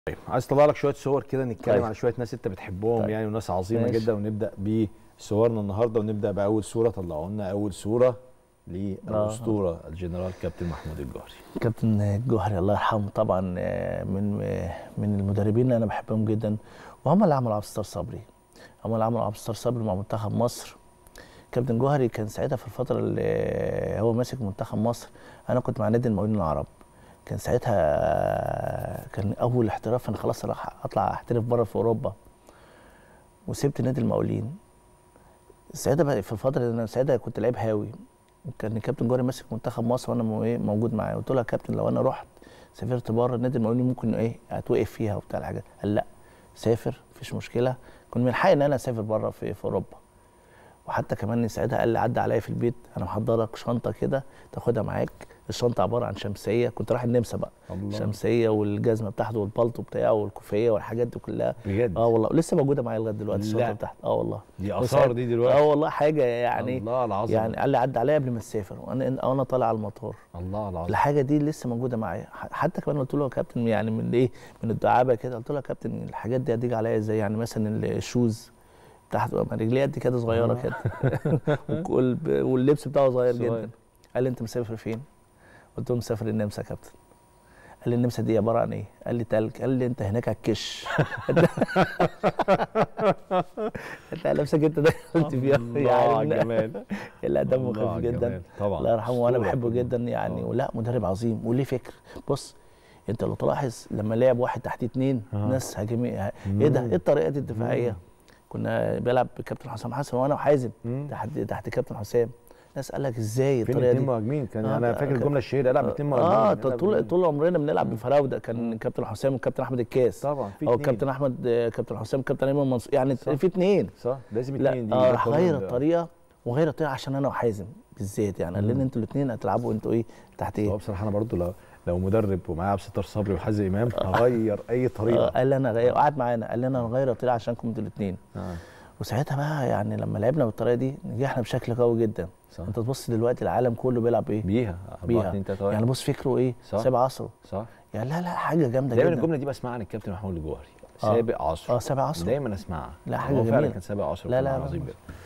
طيب عايز اطلع لك شويه صور كده نتكلم طيب. على شويه ناس انت بتحبهم طيب. يعني وناس عظيمه ماشي. جدا ونبدا بصورنا النهارده ونبدا باول صوره طلعوا لنا اول صوره للاسطوره الجنرال كابتن محمود الجوهري كابتن الجوهري الله يرحمه طبعا آه، من آه، من المدربين اللي انا بحبهم جدا وهم اللي عملوا عبد الستار صبري هم اللي عملوا عبد الستار صبري مع منتخب مصر كابتن جوهري كان ساعتها في الفتره اللي هو ماسك منتخب مصر انا كنت مع نادي المقاولين العرب كان ساعتها آه، كان اول احتراف انا خلاص راح اطلع احترف بره في اوروبا وسبت نادي المقاولين ساعتها بقى في الفتره اللي انا ساعتها كنت لعيب هاوي وكان كابتن جوهري ماسك منتخب مصر وانا مو- إيه موجود معاه قلت له يا كابتن لو انا رحت سافرت بره النادي المقاولين ممكن ايه اتوقف فيها وبتاع الحاجات قال لا سافر مفيش مشكله كنت من حقي ان انا اسافر بره في, في اوروبا وحتى كمان ساعتها قال لي عدى عليا في البيت انا محضر لك شنطه كده تاخدها معاك الشنطه عباره عن شمسيه كنت رايح النمسا بقى الله. شمسيه والجزمه بتاعته والبلطو بتاعه والكوفيه والحاجات دي كلها بجد اه والله لسه موجوده معايا لغايه دلوقتي لا. الشنطه بتاعتي اه والله دي وساعت- اثار دي دلوقتي اه والله حاجه يعني الله العظيم يعني قال لي عدى عليا قبل ما تسافر وانا وانا طالع على المطار الله العظيم الحاجه دي لسه موجوده معايا ح- حتى كمان قلت له يا كابتن يعني من ايه من الدعابه كده قلت له يا كابتن الحاجات دي هتيجي عليا ازاي يعني مثلا الشوز تحت رجليه قد كده صغيره آه. كده وال- واللبس بتاعه صغير صغير. جدا قال لي انت مسافر فين؟ قلت له مسافر النمسا يا كابتن قال لي النمسا دي عباره عن ايه؟ قال لي تلج قال لي انت هناك هتكش هتلاقي نفسك انت دخلت فيها الله على الجمال لا دمه الله خفيف على جدا الجمال. طبعا الله يرحمه وانا أسطورة بحبه طبعاً. جدا يعني آه. ولا مدرب عظيم وليه فكر بص انت لو تلاحظ لما لعب واحد تحت اتنين آه. ناس هاجميه ايه ده ايه الطريقه دي الدفاعيه كنا بيلعب بكابتن حسام حسن وانا وحازم مم. تحت تحت كابتن حسام ناس قال لك ازاي فين الطريقه اتنين دي مهاجمين كان آه، انا ده- فاكر كان- الجمله الشهيره لا اتنين مهاجمين اه لا، طول لا. طول عمرنا بنلعب بفراوده كان كابتن حسام وكابتن احمد الكاس طبعا في او اتنين. كابتن احمد آه، كابتن حسام كابتن ايمن منصور يعني صح. في اتنين صح لازم لا اتنين دي اه ده راح قانون غير ده. الطريقه وغير الطريقه عشان انا وحازم بالذات يعني قال لنا مم. انتوا الاثنين هتلعبوا انتوا ايه تحت هو ايه بصراحه انا برضو لو لو مدرب ومعاه عبد الستار صبري وحازم امام هغير اي آه طريقه قال لي انا غير قعد معانا قال لنا نغير الطريقه عشانكم انتوا الاثنين آه. وساعتها بقى يعني لما لعبنا بالطريقه دي نجحنا بشكل قوي جدا صح انت تبص دلوقتي العالم كله بيلعب ايه بيها 4 بيها 2 3 1 يعني بص فكره ايه صح. سابع عصره صح يعني لا لا حاجه جامده دايما جدا الجمله دي بسمعها عن الكابتن محمود الجوهري آه. سابق عصره اه سابع عصره دايما اسمعها لا، حاجة هو فعلا جميلة. كان سابق عصره لا، كان لا، عظيم لا. جدا